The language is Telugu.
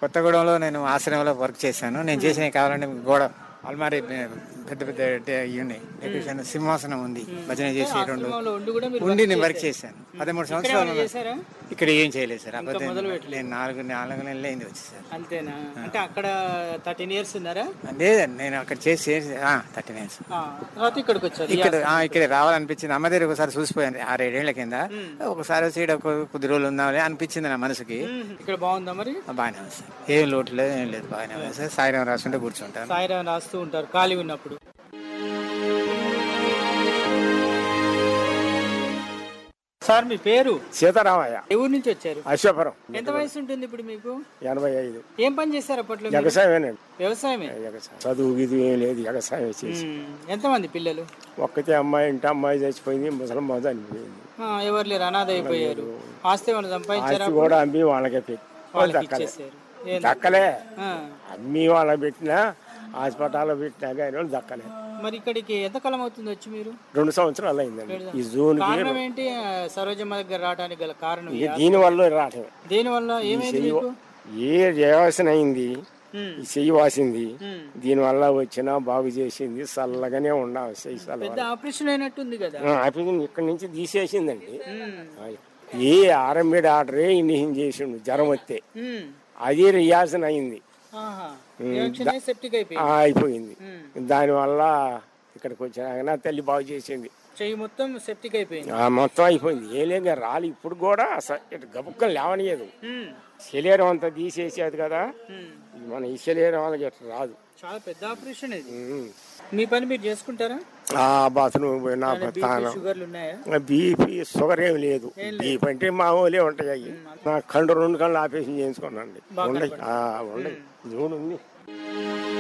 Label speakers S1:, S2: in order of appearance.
S1: కొత్తగూడెంలో నేను ఆశ్రమంలో వర్క్ చేశాను నేను చేసిన కావాలంటే గోడ అల్మారి పెద్ద పెద్ద డే- ఇవి ఉన్నాయి డెకరేషన్ సింహాసనం ఉంది భజన చేసి రెండు
S2: ఆశ్రమంలో ఉండి కూడా మీరు
S1: ఉండి నేను వర్క్ చేశాను పదమూడు సంవత్సరాలు
S2: ఏమైనా చేశారా
S1: ఇక్కడ ఏం చేయలేదు సార్ అబద్ధం
S2: మొదలు పెట్టలేదు.
S1: నేను నాలుగు నాలుగు నెలలు అయింది వచ్చి సార్
S2: అంతేనా అంటే అక్కడ థర్టీన్ ఇయర్స్ ఉన్నారా
S1: లేదండి నేను అక్కడ చేసి థర్టీ నైన్స్
S2: ఆ, తర్వాత ఇక్కడికి వచ్చారు
S1: ఇక్కడ ఆ, ఇక్కడ రావాలనిపించింది అమ్మ దగ్గర ఒకసారి చూసిపోయాను ఆరేడేళ్ల కింద ఒకసారి వచ్చి ఈడ ఒక కొద్ది రోజులు ఉందామని అనిపించింది నా మనసుకి
S2: మ్మ్. ఇక్కడ బాగుందా మరి
S1: ఆ, బాగానే ఉంది సార్ ఏం లోటు లేదు ఏం లేదు బాగానే ఉంది సార్ సాయిరాం రాసుకుంటే కూర్చుంటాను
S2: సాయిరాం రాస్తూ ఉంటారు ఖాళీ ఉన్నప్పుడు సార్ మీ పేరు
S3: సీతారామయ్య
S2: ఏ ఊరు నుంచి వచ్చారు
S3: అశ్వపురం
S2: ఎంత వయసు ఉంటుంది ఇప్పుడు మీకు
S3: ఎనభై ఐదు
S2: ఏం పని చేశారు అప్పట్లో మీరు?
S3: వ్యవసాయమేనండి
S2: వ్యవసాయమే
S3: వ్యవసాయం చదువు గిది ఏం లేదు వ్యవసాయం చేసి
S2: మ్మ్. ఎంతమంది పిల్లలు
S3: ఒక్కతే అమ్మాయి ఇంటి అమ్మాయి చచ్చిపోయింది ముసలమ్మ చనిపోయింది
S2: ఆ, ఎవరు లేరు అనాథ అయిపోయారు ఆస్తి ఏమైనా సంపాదించారా
S3: ఆస్తి కూడా అమ్మి వాళ్ళకే పెట్టి వాళ్ళు
S2: వాళ్ళకి
S3: దక్కలే
S2: ఇచ్చేసారు ఏంది?
S3: దక్కలే
S2: ఆ.
S3: అమ్మి వాళ్ళకి పెట్టినా హాస్పిటల్లో పెట్టినా కానీ వాళ్ళు దక్కలే
S2: మరి ఇక్కడికి ఎంత కాలం అవుతుంది వచ్చి మీరు
S3: రెండు సంవత్సరాలు అయిందండి ఈ జూన్కి
S2: కారణం ఏంటి ఆ, సరోజమ్మ దగ్గర రావడానికి గల కారణం
S3: ఇక దీని వల్ల రావటమే
S2: దేని వల్ల ఏమైంది మీకు
S3: ఏ దేవసన అయింది
S2: మ్మ్.
S3: ఈ చెయ్యి వాసింది
S2: మ్మ్.
S3: దీనివల్ల వచ్చినా బాగు చేసింది చల్లగానే ఉండాం చెయ్యి చల్ల
S2: పెద్ద ఆపరేషన్ అయినట్టుంది కదా
S3: ఆపరేషన్ ఇక్కడి నుంచి తీసేసిందండి
S2: మ్మ్.
S3: ఏ ఆర్ఎంబీ డాక్టరే ఇండిషన్ చేసిండు జ్వరం వస్తే
S2: మ్మ్.
S3: అది రియాక్షన్ అయింది
S2: ఆహా. రియాక్షన్ అయ్యి సెప్టిక్
S3: ఆ,
S2: అయిపోయింది
S3: అయిపోయింది
S2: మ్మ్.
S3: దానివల్ల ఇక్కడికి వచ్చినాక నా తల్లి బాగు చేసింది
S2: చెయ్యి మొత్తం సెప్టిక్ అయిపోయింది
S3: ఆ, మొత్తం అయిపోయింది ఏలేగా రాలి ఇప్పుడు కూడా అసలు ఇటు గబుక్కలు లేవనియదు
S2: మ్మ్.
S3: శరీరం అంతా తీసేసేది కదా
S2: మ్మ్.
S3: మన ఈ శరీరం వాళ్ళకి ఇట్లా రాదు
S2: చాలా పెద్ద ఆపరేషన్ ఇది
S3: ఉమ్.
S2: మీ పని మీరు చేసుకుంటారా
S3: ఆ బాత్రూమ్ పోయినా
S2: బీపీ
S3: తాను
S2: షుగర్లు ఉన్నాయా
S3: బీపీ షుగర్ ఏమి లేదు బీపీ అంటే మామూలే ఉంటాయి అవి నా కండు రెండు కళ్ళు ఆపరేషన్ చేయించుకున్నాండి ఉండయి ఆ, ఉండయి చూడు ఉంది